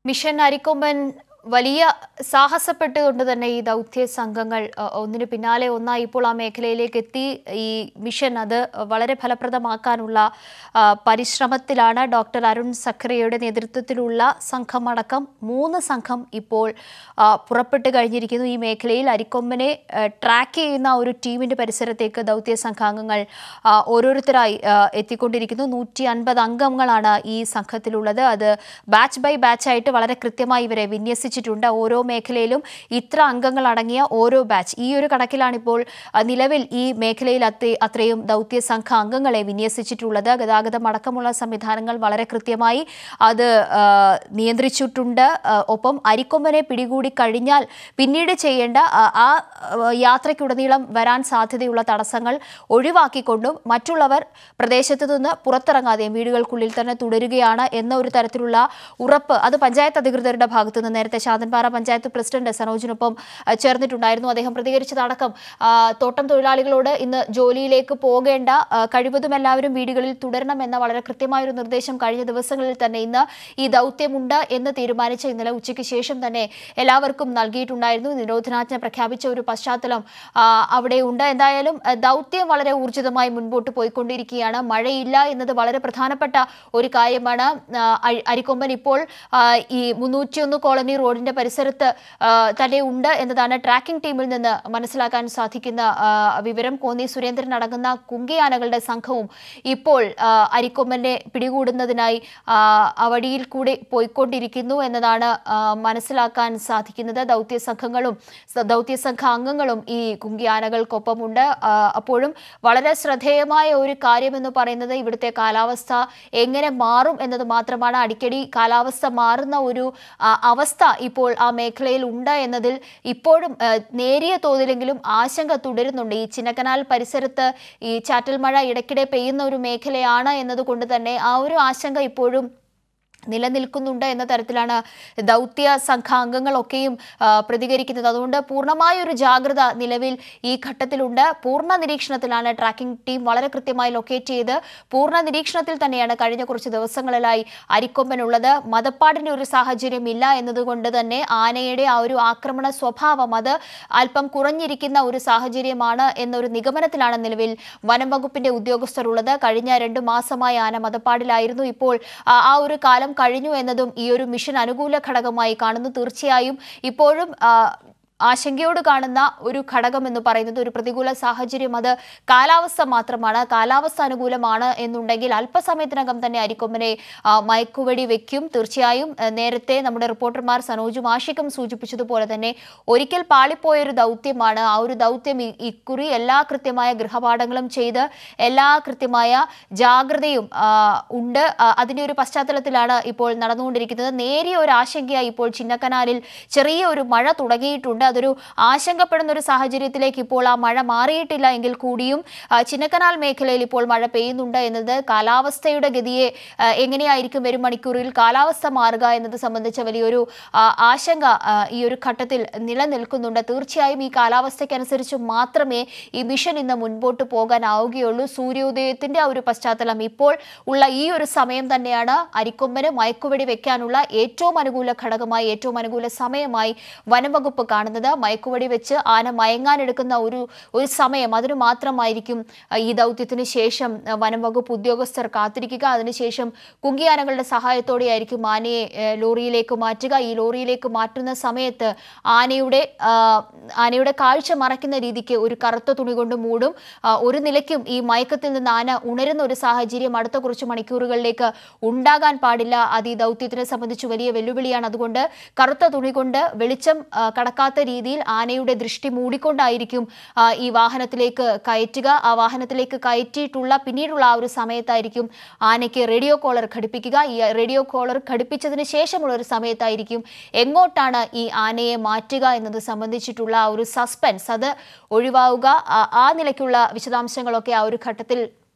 Mission Arikomban വലിയ സാഹസപ്പെട്ടുകൊണ്ട് തന്നെ ഈ ദൗത്യ സംഘങ്ങൾ അ, ഒന്നിനു പിന്നാലെ ഒന്നായി ഇപ്പോൾ ആ മേഖലയിലേക്ക് എത്തി ഈ മിഷൻ അത് വളരെ ഫലപ്രദമാക്കാനുള്ള ആ, പരിശ്രമത്തിലാണ് ഡോക്ടർ അരുൺ സഖറിയയുടെ നേതൃത്വത്തിലുള്ള സംഘമടക്കം മൂന്ന് സംഘം ഇപ്പോൾ ആ, പുറപ്പെട്ട് കഴിഞ്ഞിരിക്കുന്നു ഈ മേഖലയിൽ അരിക്കൊമ്പനെ ആ, ട്രാക്ക് ചെയ്യുന്ന ഒരു ടീമിന്റെ പരിസരത്തേക്ക് ദൗത്യ സംഘാംഗങ്ങൾ ആ, ഓരോരുത്തരായി ആ, എത്തിക്കൊണ്ടിരിക്കുന്നു നൂറ്റി അൻപത് അംഗങ്ങളാണ് ഈ സംഘത്തിലുള്ളത് അത് ബാച്ച് ബൈ ബാച്ച് ആയിട്ട് വളരെ കൃത്യമായി ഇവരെ വിന്യസിച്ചിട്ടുണ്ട് ഓരോ മേഖലയിലും ഇത്ര അംഗങ്ങൾ അടങ്ങിയ ഓരോ ബാച്ച് ഈ ഒരു കണക്കിലാണ് ഇപ്പോൾ ആ, നിലവിൽ ഈ മേഖലയിൽ അത്ര അത്രയും ദൗത്യ സംഘ അംഗങ്ങളെ വിന്യസിച്ചിട്ടുള്ളത് ഗതാഗതം അടക്കമുള്ള സംവിധാനങ്ങൾ വളരെ കൃത്യമായി അത് ആ, നിയന്ത്രിച്ചിട്ടുണ്ട് ആ, ഒപ്പം അരിക്കൊമ്പനെ പിടികൂടി കഴിഞ്ഞാൽ പിന്നീട് ചെയ്യേണ്ട ആ, ആ ആ, യാത്രയ്ക്കുടനീളം വരാൻ സാധ്യതയുള്ള തടസ്സങ്ങൾ ഒഴിവാക്കിക്കൊണ്ടും മറ്റുള്ളവർ പ്രദേശത്ത് നിന്ന് പുറത്തിറങ്ങാതെയും വീടുകൾക്കുള്ളിൽ തന്നെ തുടരുകയാണ് എന്ന ഒരു തരത്തിലുള്ള ഉറപ്പ് അത് പഞ്ചായത്ത് അധികൃതരുടെ ഭാഗത്തു നിന്ന് നേരത്തെ ശാന്തൻപാറ പഞ്ചായത്ത് പ്രസിഡന്റ് സനോജിനൊപ്പം ആ, ചേർന്നിട്ടുണ്ടായിരുന്നു അദ്ദേഹം പ്രതികരിച്ചതടക്കം ആ, തോട്ടം തൊഴിലാളികളോട് ഇന്ന് ജോലിയിലേക്ക് പോകേണ്ട ആ, കഴിവതും എല്ലാവരും വീടുകളിൽ തുടരണം എന്ന വളരെ കൃത്യമായ ഒരു നിർദ്ദേശം കഴിഞ്ഞ ദിവസങ്ങളിൽ തന്നെ ഇന്ന് ഈ ദൗത്യമുണ്ട് എന്ന് തീരുമാനിച്ച ഇന്നലെ ഉച്ചയ്ക്ക് ശേഷം തന്നെ എല്ലാവർക്കും നൽകിയിട്ടുണ്ടായിരുന്നു നിരോധനാജ്ഞ പ്രഖ്യാപിച്ച ഒരു പശ്ചാത്തലം ആ, അവിടെയുണ്ട് എന്തായാലും ആ, ദൗത്യം വളരെ ഊർജിതമായി മുൻപോട്ട് പോയിക്കൊണ്ടിരിക്കുകയാണ് മഴയില്ല എന്നത് വളരെ പ്രധാനപ്പെട്ട ഒരു കാര്യമാണ് ആ, അരി- അരിക്കൊമ്പൻ ഇപ്പോൾ ആ, ഈ മുന്നൂറ്റിയൊന്ന് കോളനി റോഡിന്റെ പരിസരത്ത് ആ, തന്നെ ഉണ്ട് എന്നതാണ് ട്രാക്കിംഗ് ടീമിൽ നിന്ന് മനസ്സിലാക്കാൻ സാധിക്കുന്ന ആ, വിവരം കോന്നി സുരേന്ദ്രൻ അടങ്ങുന്ന കുങ്കിയാനകളുടെ സംഘവും ഇപ്പോൾ ആ, അരിക്കൊമ്പനെ പിടികൂടുന്നതിനായി ആ, അവടിയിൽ കൂടെ പോയിക്കൊണ്ടിരിക്കുന്നു എന്നതാണ് ആ, മനസ്സിലാക്കാൻ സാധിക്കുന്നത് ദൗത്യ സംഘങ്ങളും സ- ദൗത്യ സംഘ അംഗങ്ങളും ഈ കുങ്കിയാനകൾക്കൊപ്പമുണ്ട് ആ, അപ്പോഴും വളരെ ശ്രദ്ധേയമായ ഒരു കാര്യമെന്ന് പറയുന്നത് ഇവിടുത്തെ കാലാവസ്ഥ എങ്ങനെ മാറും എന്നത് മാത്രമാണ് അടിക്കടി കാലാവസ്ഥ മാറുന്ന ഒരു ആ, അവസ്ഥ ഇപ്പോൾ ആ മേഖലയിൽ ഉണ്ട് എന്നതിൽ ഇപ്പോഴും ആ, നേരിയ തോതിലെങ്കിലും ആശങ്ക തുടരുന്നുണ്ട് ഈ ചിന്നക്കനാൽ പരിസരത്ത് ഈ ചാറ്റൽ മഴ ഇടയ്ക്കിടെ പെയ്യുന്ന ഒരു മേഖലയാണ് എന്നതുകൊണ്ട് തന്നെ ആ ഒരു ആശങ്ക ഇപ്പോഴും നിലനിൽക്കുന്നുണ്ട് എന്ന തരത്തിലാണ് ദൗത്യ സംഘാംഗങ്ങളൊക്കെയും ആ, പ്രതികരിക്കുന്നത് അതുകൊണ്ട് പൂർണ്ണമായ ഒരു ജാഗ്രത നിലവിൽ ഈ ഘട്ടത്തിലുണ്ട് പൂർണ്ണ നിരീക്ഷണത്തിലാണ് ട്രാക്കിംഗ് ടീം വളരെ കൃത്യമായി ലൊക്കേറ്റ് ചെയ്ത് പൂർണ്ണ നിരീക്ഷണത്തിൽ തന്നെയാണ് കഴിഞ്ഞ കുറച്ച് ദിവസങ്ങളിലായി അരിക്കൊമ്പനുള്ളത് മതപ്പാടിന്റെ ഒരു സാഹചര്യം ഇല്ല എന്നതുകൊണ്ട് തന്നെ ആനയുടെ ആ ഒരു ആക്രമണ സ്വഭാവം അത് അല്പം കുറഞ്ഞിരിക്കുന്ന ഒരു സാഹചര്യമാണ് എന്നൊരു നിഗമനത്തിലാണ് നിലവിൽ വനം വകുപ്പിന്റെ ഉദ്യോഗസ്ഥർ ഉള്ളത് കഴിഞ്ഞ രണ്ടു മാസമായി ആന മതപ്പാടിലായിരുന്നു ഇപ്പോൾ ആ ആ ഒരു കാലം കഴിഞ്ഞു എന്നതും ഈ ഒരു മിഷൻ അനുകൂല ഘടകമായി കാണുന്നു തീർച്ചയായും ഇപ്പോഴും ആ, ആശങ്കയോട് കാണുന്ന ഒരു ഘടകം എന്ന് പറയുന്നത് ഒരു പ്രതികൂല സാഹചര്യം അത് കാലാവസ്ഥ മാത്രമാണ് കാലാവസ്ഥ അനുകൂലമാണ് എന്നുണ്ടെങ്കിൽ അല്പസമയത്തിനകം തന്നെ അരിക്കൊമ്പനെ ആ, മയക്കുവെടി വെക്കും തീർച്ചയായും ആ, നേരത്തെ നമ്മുടെ റിപ്പോർട്ടർമാർ സനോജും ആഷിക്കും സൂചിപ്പിച്ചതുപോലെ തന്നെ ഒരിക്കൽ പാളിപ്പോയ ഒരു ദൗത്യമാണ് ആ ഒരു ദൗത്യം ഈ- ഇക്കുറി എല്ലാ കൃത്യമായ ഗൃഹപാഠങ്ങളും ചെയ്ത് എല്ലാ കൃത്യമായ ജാഗ്രതയും ആ, ഉണ്ട് ആ, അതിന്റെ ഒരു പശ്ചാത്തലത്തിലാണ് ഇപ്പോൾ നടന്നുകൊണ്ടിരിക്കുന്നത് നേരിയ ഒരു ആശങ്കയായി ഇപ്പോൾ ചിന്നക്കനാലിൽ ചെറിയ ഒരു മഴ തുടങ്ങിയിട്ടുണ്ട് അതൊരു ആശങ്കപ്പെടുന്ന ഒരു സാഹചര്യത്തിലേക്ക് ഇപ്പോൾ ആ മഴ മാറിയിട്ടില്ല എങ്കിൽ കൂടിയും ആ, ചിന്നക്കനാൽ മേഖലയിൽ ഇപ്പോൾ മഴ പെയ്യുന്നുണ്ട് എന്നത് കാലാവസ്ഥയുടെ ഗതിയെ ആ, എങ്ങനെയായിരിക്കും വരും മണിക്കൂറിൽ കാലാവസ്ഥ മാറുക എന്നത് സംബന്ധിച്ച വലിയൊരു ആ, ആശങ്ക ആ, ഈ ഒരു ഘട്ടത്തിൽ നിലനിൽക്കുന്നുണ്ട് തീർച്ചയായും ഈ കാലാവസ്ഥയ്ക്കനുസരിച്ച് മാത്രമേ ഈ മിഷൻ ഇന്ന് മുൻപോട്ട് പോകാനാവുകയുള്ളൂ സൂര്യോദയത്തിന്റെ ആ ഒരു പശ്ചാത്തലം ഇപ്പോൾ ഉള്ള ഈ ഒരു സമയം തന്നെയാണ് അരിക്കൊമ്പന് മയക്കുവെടി വെക്കാനുള്ള ഏറ്റവും അനുകൂല ഘടകമായി ഏറ്റവും അനുകൂല സമയമായി വനം വകുപ്പ് കാണുന്നത് മയക്കുവെടി വെച്ച് ആന മയങ്ങാനെടുക്കുന്ന ഒരു ഒരു സമയം അതിന് മാത്രമായിരിക്കും ആ, ഈ ദൗത്യത്തിന് ശേഷം ആ, വനം വകുപ്പ് ഉദ്യോഗസ്ഥർ കാത്തിരിക്കുക അതിനുശേഷം കുങ്കിയാനകളുടെ സഹായത്തോടെയായിരിക്കും ആനയെ ഏ, ലോറിയിലേക്ക് മാറ്റുക ഈ ലോറിയിലേക്ക് മാറ്റുന്ന സമയത്ത് ആനയുടെ ആ, ആനയുടെ കാഴ്ച മറയ്ക്കുന്ന രീതിക്ക് ഒരു കറുത്ത തുണി കൊണ്ട് മൂടും ആ, ഒരു നിലയ്ക്കും ഈ മയക്കത്തിൽ നിന്ന് ആന ഉണരുന്ന ഒരു സാഹചര്യം അടുത്ത കുറച്ച് മണിക്കൂറുകളിലേക്ക് ഉണ്ടാകാൻ പാടില്ല അത് ഈ ദൗത്യത്തിനെ സംബന്ധിച്ച് വലിയ വെല്ലുവിളിയാണ് അതുകൊണ്ട് കറുത്ത തുണി കൊണ്ട് വെളിച്ചം ആ, കടക്കാത്ത രീതിയിൽ ആനയുടെ ദൃഷ്ടി മൂടിക്കൊണ്ടായിരിക്കും ആ, ഈ വാഹനത്തിലേക്ക് കയറ്റുക ആ വാഹനത്തിലേക്ക് കയറ്റിയിട്ടുള്ള പിന്നീടുള്ള ആ ഒരു സമയത്തായിരിക്കും ആനയ്ക്ക് റേഡിയോ കോളർ ഘടിപ്പിക്കുക ഈ റേഡിയോ കോളർ ഘടിപ്പിച്ചതിന് ശേഷമുള്ള ഒരു സമയത്തായിരിക്കും എങ്ങോട്ടാണ് ഈ ആനയെ മാറ്റുക എന്നത് സംബന്ധിച്ചിട്ടുള്ള ആ ഒരു സസ്പെൻസ് അത് ഒഴിവാവുക ആ- ആ നിലയ്ക്കുള്ള വിശദാംശങ്ങളൊക്കെ ആ ഒരു ഘട്ടത്തിൽ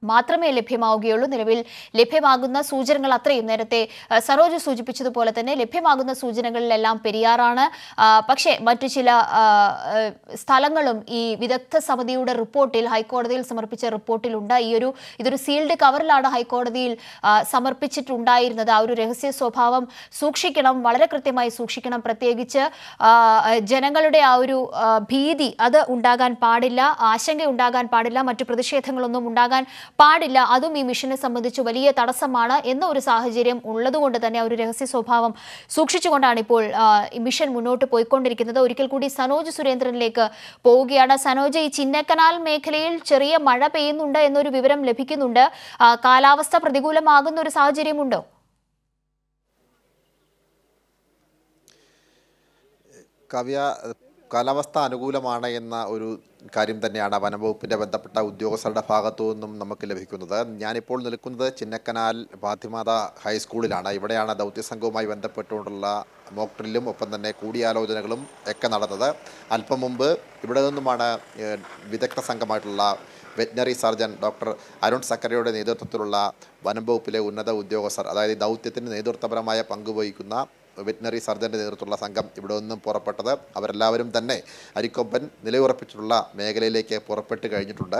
മാത്രമേ ലഭ്യമാവുകയുള്ളൂ നിലവിൽ ലഭ്യമാകുന്ന സൂചനകൾ അത്രയും നേരത്തെ ആ, സരോജ് സൂചിപ്പിച്ചതുപോലെ തന്നെ ലഭ്യമാകുന്ന സൂചനകളിലെല്ലാം പെരിയാറാണ് ആ, പക്ഷേ മറ്റു ചില ആ, ആ, സ്ഥലങ്ങളും ഈ വിദഗ്ധ സമിതിയുടെ റിപ്പോർട്ടിൽ ഹൈക്കോടതിയിൽ സമർപ്പിച്ച റിപ്പോർട്ടിലുണ്ട് ഈ ഒരു ഇതൊരു സീൽഡ് കവറിലാണ് ഹൈക്കോടതിയിൽ ആ, സമർപ്പിച്ചിട്ടുണ്ടായിരുന്നത് ആ ഒരു രഹസ്യ സ്വഭാവം സൂക്ഷിക്കണം വളരെ കൃത്യമായി സൂക്ഷിക്കണം പ്രത്യേകിച്ച് ആ, ജനങ്ങളുടെ ആ ഒരു ആ, ഭീതി അത് ഉണ്ടാകാൻ പാടില്ല ആശങ്ക ഉണ്ടാകാൻ പാടില്ല മറ്റു പ്രതിഷേധങ്ങളൊന്നും ഉണ്ടാകാൻ പാടില്ല അതും ഈ മിഷനെ സംബന്ധിച്ച് വലിയ തടസ്സമാണ് എന്ന ഒരു സാഹചര്യം ഉള്ളതുകൊണ്ട് തന്നെ ആ ഒരു രഹസ്യ സ്വഭാവം സൂക്ഷിച്ചുകൊണ്ടാണ് ഇപ്പോൾ ആ, ഈ മിഷൻ മുന്നോട്ട് പോയിക്കൊണ്ടിരിക്കുന്നത് ഒരിക്കൽ കൂടി സനോജ് സുരേന്ദ്രനിലേക്ക് പോവുകയാണ് സനോജ് ഈ ചിന്നക്കനാൽ മേഖലയിൽ ചെറിയ മഴ പെയ്യുന്നുണ്ട് എന്നൊരു വിവരം ലഭിക്കുന്നുണ്ട് ആ, കാലാവസ്ഥ പ്രതികൂലമാകുന്ന ഒരു സാഹചര്യമുണ്ടോ കവ്യ കാലാവസ്ഥ അനുകൂലമാണ് എന്ന ഒരു കാര്യം തന്നെയാണ് വനംവകുപ്പിൻ്റെ ബന്ധപ്പെട്ട ഉദ്യോഗസ്ഥരുടെ ഭാഗത്തു നിന്നും നമുക്ക് ലഭിക്കുന്നത് ഞാനിപ്പോൾ നിൽക്കുന്നത് ചിന്നക്കനാൽ ഫാത്തിമാത ഹൈസ്കൂളിലാണ് ഇവിടെയാണ് ദൗത്യസംഘവുമായി ബന്ധപ്പെട്ടുകൊണ്ടുള്ള മോക്ക് ഡ്രില്ലും ഒപ്പം തന്നെ കൂടിയാലോചനകളും ഒക്കെ നടന്നത് അല്പം മുമ്പ് ഇവിടെ നിന്നുമാണ് ഏഹ്, വിദഗ്ധ സംഘമായിട്ടുള്ള വെറ്റിനറി സർജൻ ഡോക്ടർ അരുൺ സക്കരയുടെ നേതൃത്വത്തിലുള്ള വനം വകുപ്പിലെ ഉന്നത ഉദ്യോഗസ്ഥർ അതായത് ഈ ദൗത്യത്തിന് നേതൃത്വപരമായ പങ്കുവഹിക്കുന്ന വെറ്റിനറി സർജൻ്റെ നേതൃത്വത്തിലുള്ള സംഘം ഇവിടെ നിന്നും പുറപ്പെട്ടത് അവരെല്ലാവരും തന്നെ അരിക്കൊമ്പൻ നിലയുറപ്പിച്ചിട്ടുള്ള മേഖലയിലേക്ക് പുറപ്പെട്ട് കഴിഞ്ഞിട്ടുണ്ട്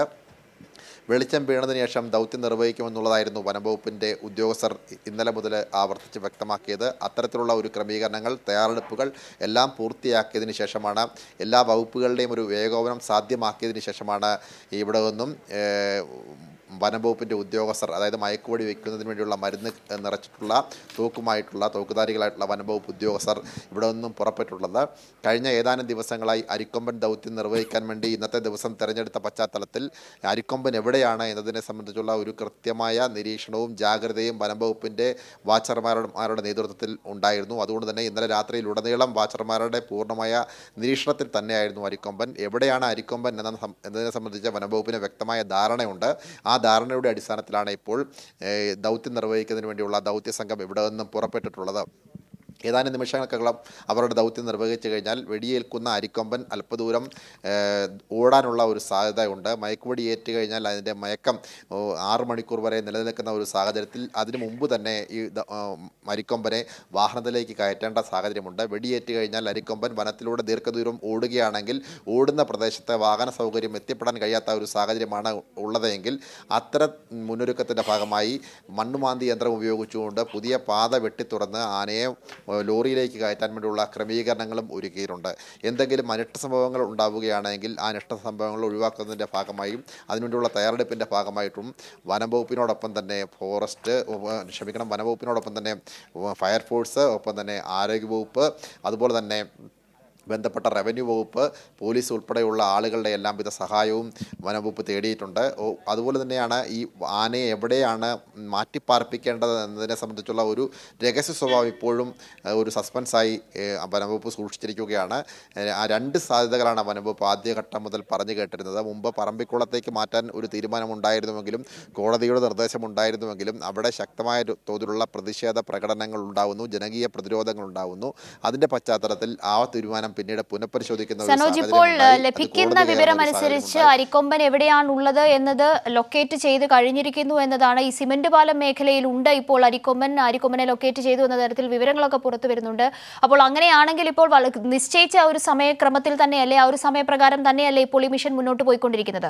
വെളിച്ചം വീണതിന് ശേഷം ദൗത്യം നിർവഹിക്കുമെന്നുള്ളതായിരുന്നു വനംവകുപ്പിൻ്റെ ഉദ്യോഗസ്ഥർ ഇന്നലെ മുതൽ ആവർത്തിച്ച് വ്യക്തമാക്കിയത് അത്തരത്തിലുള്ള ഒരു ക്രമീകരണങ്ങൾ തയ്യാറെടുപ്പുകൾ എല്ലാം പൂർത്തിയാക്കിയതിന് ശേഷമാണ് എല്ലാ വകുപ്പുകളുടെയും ഒരു ഏകോപനം സാധ്യമാക്കിയതിന് ശേഷമാണ് ഇവിടെ നിന്നും ഏഹ്, വനംവകുപ്പിൻ്റെ ഉദ്യോഗസ്ഥർ അതായത് മയക്കുവടി വെക്കുന്നതിന് വേണ്ടിയുള്ള മരുന്ന് നിറച്ചിട്ടുള്ള തൂക്കുമായിട്ടുള്ള തോക്കുധാരികളായിട്ടുള്ള വനംവകുപ്പ് ഉദ്യോഗസ്ഥർ ഇവിടെ നിന്നും പുറപ്പെട്ടുള്ളത് കഴിഞ്ഞ ഏതാനും ദിവസങ്ങളായി അരിക്കൊമ്പൻ ദൗത്യം നിർവഹിക്കാൻ വേണ്ടി ഇന്നത്തെ ദിവസം തെരഞ്ഞെടുത്ത പശ്ചാത്തലത്തിൽ അരിക്കൊമ്പൻ എവിടെയാണ് എന്നതിനെ സംബന്ധിച്ചുള്ള ഒരു കൃത്യമായ നിരീക്ഷണവും ജാഗ്രതയും വനംവകുപ്പിൻ്റെ വാച്ചർമാരുടെ നേതൃത്വത്തിൽ ഉണ്ടായിരുന്നു അതുകൊണ്ട് തന്നെ ഇന്നലെ രാത്രിയിൽ ഉടനീളം വാച്ചർമാരുടെ പൂർണ്ണമായ നിരീക്ഷണത്തിൽ തന്നെയായിരുന്നു അരിക്കൊമ്പൻ എവിടെയാണ് അരിക്കൊമ്പൻ എന്ന സം- എന്നതിനെ സംബന്ധിച്ച് വനംവകുപ്പിന് വ്യക്തമായ ധാരണയുണ്ട് ആ ധാരണയുടെ അടിസ്ഥാനത്തിലാണ് ഇപ്പോൾ ഏഹ്, ദൗത്യം നിർവഹിക്കുന്നതിന് വേണ്ടിയുള്ള ദൗത്യ സംഘം ഇവിടെ നിന്നും പുറപ്പെട്ടിട്ടുള്ളത് ഏതാനും നിമിഷങ്ങൾക്കകം അവരുടെ ദൗത്യം നിർവഹിച്ചു കഴിഞ്ഞാൽ വെടിയേൽക്കുന്ന അരിക്കൊമ്പൻ അല്പദൂരം ഏഹ്, ഓടാനുള്ള ഒരു സാധ്യതയുണ്ട് മയക്കുവടി ഏറ്റു കഴിഞ്ഞാൽ അതിൻ്റെ മയക്കം ഓ, ആറ് മണിക്കൂർ വരെ നിലനിൽക്കുന്ന ഒരു സാഹചര്യത്തിൽ അതിനു മുമ്പ് തന്നെ ഈ ദ- ആ, അരിക്കൊമ്പനെ വാഹനത്തിലേക്ക് കയറ്റേണ്ട സാഹചര്യമുണ്ട് വെടിയേറ്റ് കഴിഞ്ഞാൽ അരിക്കൊമ്പൻ വനത്തിലൂടെ ദീർഘദൂരം ഓടുകയാണെങ്കിൽ ഓടുന്ന പ്രദേശത്തെ വാഹന സൗകര്യം എത്തിപ്പെടാൻ കഴിയാത്ത ഒരു സാഹചര്യമാണ് ഉള്ളതെങ്കിൽ അത്തരം മുന്നൊരുക്കത്തിൻ്റെ ഭാഗമായി മണ്ണുമാന്തി യന്ത്രം ഉപയോഗിച്ചുകൊണ്ട് പുതിയ പാത വെട്ടി തുറന്ന് ആനയെ ഏഹ്, ലോറിയിലേക്ക് കയറ്റാൻ വേണ്ടിയുള്ള ക്രമീകരണങ്ങളും ഒരുക്കിയിട്ടുണ്ട് എന്തെങ്കിലും അനിഷ്ട സംഭവങ്ങൾ ഉണ്ടാവുകയാണെങ്കിൽ ആ അനിഷ്ട സംഭവങ്ങൾ ഒഴിവാക്കുന്നതിൻ്റെ ഭാഗമായും അതിനുവേണ്ടിയുള്ള തയ്യാറെടുപ്പിൻ്റെ ഭാഗമായിട്ടും വനം വകുപ്പിനോടൊപ്പം തന്നെ ഫോറസ്റ്റ് ഉവ്വ് ക്ഷമിക്കണം വനം വകുപ്പിനോടൊപ്പം തന്നെ ഉവ്വ് ഫയർഫോഴ്സ് ഒപ്പം തന്നെ ആരോഗ്യവകുപ്പ് അതുപോലെ തന്നെ ബന്ധപ്പെട്ട റവന്യൂ വകുപ്പ് പോലീസ് ഉൾപ്പെടെയുള്ള ആളുകളുടെ എല്ലാവിധ സഹായവും വനംവകുപ്പ് തേടിയിട്ടുണ്ട് ഓ, അതുപോലെ തന്നെയാണ് ഈ ആനയെ എവിടെയാണ് മാറ്റിപ്പാർപ്പിക്കേണ്ടത് എന്നതിനെ സംബന്ധിച്ചുള്ള ഒരു രഹസ്യ സ്വഭാവം ഇപ്പോഴും ഏഹ്, ഒരു സസ്പെൻസായി ഏഹ്, വനംവകുപ്പ് സൂക്ഷിച്ചിരിക്കുകയാണ് ഏഹ്, ആ രണ്ട് സാധ്യതകളാണ് വനംവകുപ്പ് ആദ്യഘട്ടം മുതൽ പറഞ്ഞു കേട്ടിരുന്നത് മുമ്പ് പറമ്പിക്കുളത്തേക്ക് മാറ്റാൻ ഒരു തീരുമാനമുണ്ടായിരുന്നുവെങ്കിലും കോടതിയുടെ നിർദ്ദേശമുണ്ടായിരുന്നുവെങ്കിലും അവിടെ ശക്തമായ ഒരു തോതിലുള്ള പ്രതിഷേധ പ്രകടനങ്ങൾ ഉണ്ടാവുന്നു ജനകീയ പ്രതിരോധങ്ങൾ ഉണ്ടാവുന്നു അതിന്റെ പശ്ചാത്തലത്തിൽ ആ തീരുമാനം പിന്നീട് പുനഃപരിശോധിക്കുന്ന ഒരു സനോജ് സാഹചര്യം ഇപ്പോൾ ഉണ്ടായി. അത് ലഭിക്കുന്ന കോടതി കയറുന്ന വിവരം ഒരു അനുസരിച്ച് സാഹചര്യം ഉണ്ടായി. അരിക്കൊമ്പൻ എവിടെയാണുള്ളത് എന്നത് ലൊക്കേറ്റ് ചെയ്ത് കഴിഞ്ഞിരിക്കുന്നു എന്നതാണ് ഈ സിമന്റ് പാലം മേഖലയിൽ ഉണ്ട് ഇപ്പോൾ അരിക്കൊമ്പൻ അരിക്കൊമ്പനെ ലൊക്കേറ്റ് ചെയ്തു എന്ന തരത്തിൽ വിവരങ്ങളൊക്കെ പുറത്തു വരുന്നുണ്ട് അപ്പോൾ അങ്ങനെയാണെങ്കിൽ ഇപ്പോൾ വള- നിശ്ചയിച്ച ആ ഒരു സമയക്രമത്തിൽ തന്നെയല്ലേ ആ ഒരു സമയപ്രകാരം തന്നെയല്ലേ ഇപ്പോൾ ഈ മിഷൻ മുന്നോട്ട് പോയിക്കൊണ്ടിരിക്കുന്നത്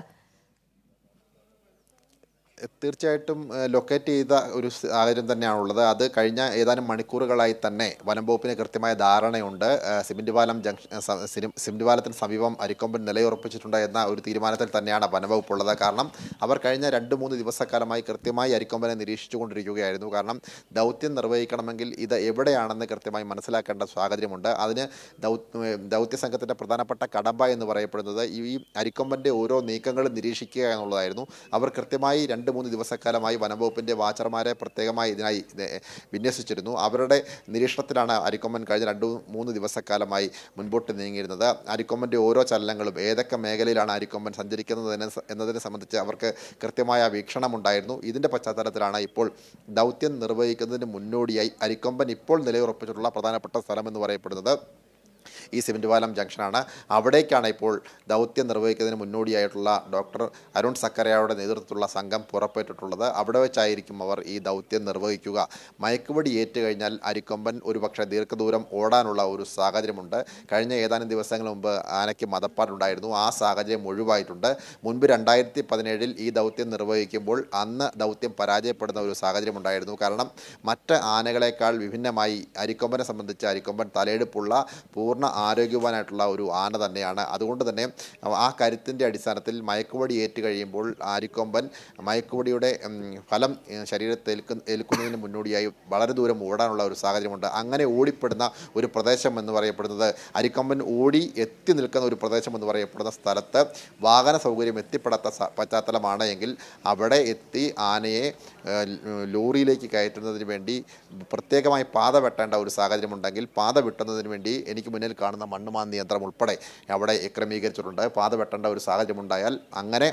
തീർച്ചയായിട്ടും ഏഹ്, ലൊക്കേറ്റ് ചെയ്ത ഒരു സാഹചര്യം തന്നെയാണുള്ളത് അത് കഴിഞ്ഞ ഏതാനും മണിക്കൂറുകളായി തന്നെ വനം വകുപ്പിന് കൃത്യമായ ധാരണയുണ്ട് ഏഹ്, സിമന്റ് പാലം ജംഗ്ഷൻ ഏഹ്, സ- സിരി- സിമന്റ് പാലത്തിന് സമീപം അരിക്കൊമ്പൻ നിലയുറപ്പിച്ചിട്ടുണ്ട് എന്ന ഒരു തീരുമാനത്തിൽ തന്നെയാണ് വനംവകുപ്പ് ഉള്ളത് കാരണം അവർ കഴിഞ്ഞ രണ്ട് മൂന്ന് ദിവസക്കാലമായി കൃത്യമായി അരിക്കൊമ്പനെ നിരീക്ഷിച്ചു കൊണ്ടിരിക്കുകയായിരുന്നു കാരണം ദൗത്യം നിർവഹിക്കണമെങ്കിൽ ഇത് എവിടെയാണെന്ന് കൃത്യമായി മനസ്സിലാക്കേണ്ട സാഹചര്യമുണ്ട് അതിന് ദൗത്യ ദൗത്യ സംഘത്തിൻ്റെ പ്രധാനപ്പെട്ട കടമ്പ എന്ന് പറയപ്പെടുന്നത് ഈ അരിക്കൊമ്പൻ്റെ ഓരോ നീക്കങ്ങളും നിരീക്ഷിക്കുക എന്നുള്ളതായിരുന്നു അവർ കൃത്യമായി രണ്ട് മൂന്ന് ദിവസക്കാലമായി വനംവകുപ്പിൻ്റെ വാച്ചർമാരെ പ്രത്യേകമായി ഇതിനായി ഇത് വിന്യസിച്ചിരുന്നു അവരുടെ നിരീക്ഷണത്തിലാണ് അരിക്കൊമ്പൻ കഴിഞ്ഞ രണ്ട് മൂന്ന് ദിവസക്കാലമായി മുൻപോട്ട് നീങ്ങിയിരുന്നത് അരിക്കൊമ്പൻ്റെ ഓരോ ചലനങ്ങളും ഏതൊക്കെ മേഖലയിലാണ് അരിക്കൊമ്പൻ സഞ്ചരിക്കുന്നത് എന്ന- എന്നതിനെ സംബന്ധിച്ച് അവർക്ക് കൃത്യമായ വീക്ഷണമുണ്ടായിരുന്നു ഇതിൻ്റെ പശ്ചാത്തലത്തിലാണ് ഇപ്പോൾ ദൗത്യം നിർവഹിക്കുന്നതിന് മുന്നോടിയായി അരിക്കൊമ്പൻ ഇപ്പോൾ നിലയുറപ്പിച്ചിട്ടുള്ള പ്രധാനപ്പെട്ട സ്ഥലം എന്ന് പറയപ്പെടുന്നത് ഈ സിമെൻറ്റ് പാലം ജംഗ്ഷനാണ് അവിടേക്കാണ് ഇപ്പോൾ ദൗത്യം നിർവഹിക്കുന്നതിന് മുന്നോടിയായിട്ടുള്ള ഡോക്ടർ അരുൺ സക്കരയുടെ നേതൃത്വത്തിലുള്ള സംഘം പുറപ്പെട്ടിട്ടുള്ളത് അവിടെ വെച്ചായിരിക്കും അവർ ഈ ദൗത്യം നിർവഹിക്കുക മയക്കുവടി ഏറ്റു കഴിഞ്ഞാൽ അരിക്കൊമ്പൻ ഒരുപക്ഷെ ദീർഘദൂരം ഓടാനുള്ള ഒരു സാഹചര്യമുണ്ട് കഴിഞ്ഞ ഏതാനും ദിവസങ്ങൾ മുമ്പ് ആനയ്ക്ക് മതപ്പാടുണ്ടായിരുന്നു ആ സാഹചര്യം ഒഴിവായിട്ടുണ്ട് മുൻപ് രണ്ടായിരത്തി പതിനേഴിൽ ഈ ദൗത്യം നിർവഹിക്കുമ്പോൾ അന്ന് ദൗത്യം പരാജയപ്പെടുന്ന ഒരു സാഹചര്യം ഉണ്ടായിരുന്നു കാരണം മറ്റ് ആനകളെക്കാൾ വിഭിന്നമായി അരിക്കൊമ്പനെ സംബന്ധിച്ച് അരിക്കൊമ്പൻ തലയെടുപ്പുള്ള പൂർണ്ണ ആരോഗ്യവാനായിട്ടുള്ള ഒരു ആന തന്നെയാണ് അതുകൊണ്ട് തന്നെ ആ കരുത്തിൻ്റെ അടിസ്ഥാനത്തിൽ മയക്കുവടി ഏറ്റു കഴിയുമ്പോൾ അരിക്കൊമ്പൻ മയക്കുവടിയുടെ ഉം, ഫലം ഏഹ്, ശരീരത്തിൽ ഏൽക്കു ഏൽക്കുന്നതിന് മുന്നോടിയായി വളരെ ദൂരം ഓടാനുള്ള ഒരു സാഹചര്യമുണ്ട് അങ്ങനെ ഓടിപ്പെടുന്ന ഒരു പ്രദേശം എന്ന് പറയപ്പെടുന്നത് അരിക്കൊമ്പൻ ഓടി എത്തി നിൽക്കുന്ന ഒരു പ്രദേശം എന്ന് പറയപ്പെടുന്ന സ്ഥലത്ത് വാഹന സൗകര്യം എത്തിപ്പെടാത്ത സ- പശ്ചാത്തലമാണ് എങ്കിൽ അവിടെ എത്തി ആനയെ ഏഹ്, ല- ലോറിയിലേക്ക് കയറ്റുന്നതിന് വേണ്ടി പ്രത്യേകമായി പാത വെട്ടേണ്ട ഒരു സാഹചര്യമുണ്ടെങ്കിൽ പാത വെട്ടുന്നതിന് വേണ്ടി എനിക്ക് മുന്നിൽ കാണുന്ന മണ്ണുമാന്തി യന്ത്രം ഉൾപ്പെടെ അവിടെ ക്രമീകരിച്ചിട്ടുണ്ട് പാത വെട്ടേണ്ട ഒരു സാഹചര്യമുണ്ടായാൽ അങ്ങനെ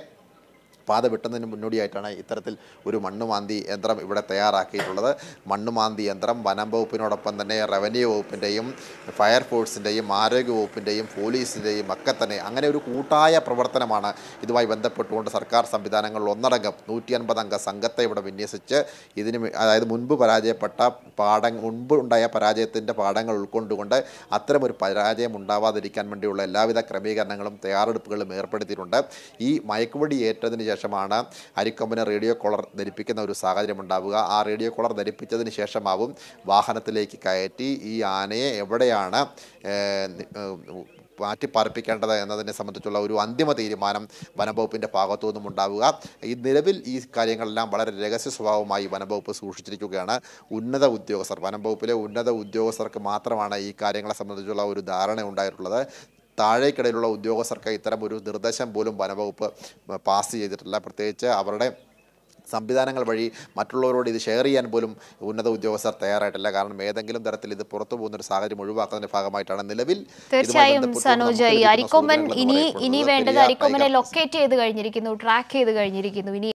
പാത വെട്ടുന്നതിന് മുന്നോടിയായിട്ടാണ് ഇത്തരത്തിൽ ഒരു മണ്ണുമാന്തി യന്ത്രം ഇവിടെ തയ്യാറാക്കിയിട്ടുള്ളത് മണ്ണുമാന്തി യന്ത്രം വനം വകുപ്പിനോടൊപ്പം തന്നെ റവന്യൂ വകുപ്പിൻ്റെയും ഫയർഫോഴ്സിൻ്റെയും ആരോഗ്യ വകുപ്പിൻ്റെയും പോലീസിൻ്റെയും ഒക്കെ തന്നെ അങ്ങനെ ഒരു കൂട്ടായ പ്രവർത്തനമാണ് ഇതുമായി ബന്ധപ്പെട്ടുകൊണ്ട് സർക്കാർ സംവിധാനങ്ങൾ ഒന്നടങ്കം നൂറ്റി അൻപത് അംഗ സംഘത്തെ ഇവിടെ വിന്യസിച്ച് ഇതിന് വേ- അതായത് മുൻപ് പരാജയപ്പെട്ട പാഠ മുൻപ് ഉണ്ടായ പരാജയത്തിൻ്റെ പാഠങ്ങൾ ഉൾക്കൊണ്ടുകൊണ്ട് അത്തരമൊരു പരാജയം ഉണ്ടാവാതിരിക്കാൻ വേണ്ടിയുള്ള എല്ലാവിധ ക്രമീകരണങ്ങളും തയ്യാറെടുപ്പുകളും ഏർപ്പെടുത്തിയിട്ടുണ്ട് ഈ മയക്കുവടി ഏറ്റതിന് ശേഷമാണ് അരിക്കൊമ്പന് റേഡിയോ കോളർ ധരിപ്പിക്കുന്ന ഒരു സാഹചര്യം ഉണ്ടാവുക ആ റേഡിയോ കോളർ ധരിപ്പിച്ചതിന് ശേഷമാവും വാഹനത്തിലേക്ക് കയറ്റി ഈ ആനയെ എവിടെയാണ് ഏഹ്, നി- ഏഹ്, മാറ്റി പാർപ്പിക്കേണ്ടത് എന്നതിനെ സംബന്ധിച്ചുള്ള ഒരു അന്തിമ തീരുമാനം വനംവകുപ്പിൻ്റെ ഭാഗത്തു നിന്നും ഉണ്ടാവുക ഈ നിലവിൽ ഈ കാര്യങ്ങളെല്ലാം വളരെ രഹസ്യ സ്വഭാവമായി വനംവകുപ്പ് സൂക്ഷിച്ചിരിക്കുകയാണ് ഉന്നത ഉദ്യോഗസ്ഥർ വനംവകുപ്പിലെ ഉന്നത ഉദ്യോഗസ്ഥർക്ക് മാത്രമാണ് ഈ കാര്യങ്ങളെ സംബന്ധിച്ചുള്ള ഒരു ധാരണ ഉണ്ടായിട്ടുള്ളത് താഴേക്കിടയിലുള്ള ഉദ്യോഗസ്ഥർക്ക് ഇത്തരം ഒരു നിർദ്ദേശം പോലും വനംവകുപ്പ് പാസ് ചെയ്തിട്ടില്ല പ്രത്യേകിച്ച് അവരുടെ സംവിധാനങ്ങൾ വഴി മറ്റുള്ളവരോട് ഇത് ഷെയർ ചെയ്യാൻ പോലും ഉന്നത ഉദ്യോഗസ്ഥർ തയ്യാറായിട്ടില്ല കാരണം ഏതെങ്കിലും തരത്തിൽ ഇത് പുറത്തു പോകുന്ന ഒരു സാഹചര്യം ഒഴിവാക്കുന്നതിന്റെ ഭാഗമായിട്ടാണ് നിലവിൽ ഇതുമായി തീർച്ചയായും ബന്ധപ്പെട്ടുകൊണ്ട് സനോജ് നമുക്ക് ഈ ലഭിക്കുന്ന അരിക്കൊമ്പൻ സൂചനകൾ എന്ന് ഇനി പറയപ്പെടുന്നത് ഇനി വേണ്ടത് പെരിയാർ അരിക്കൊമ്പനെ ടൈഗർ ലൊക്കേറ്റ് ചെയ്ത് കഴിഞ്ഞിരിക്കുന്നു ട്രാക്ക് ചെയ്ത് കഴിഞ്ഞിരിക്കുന്നു ഇനി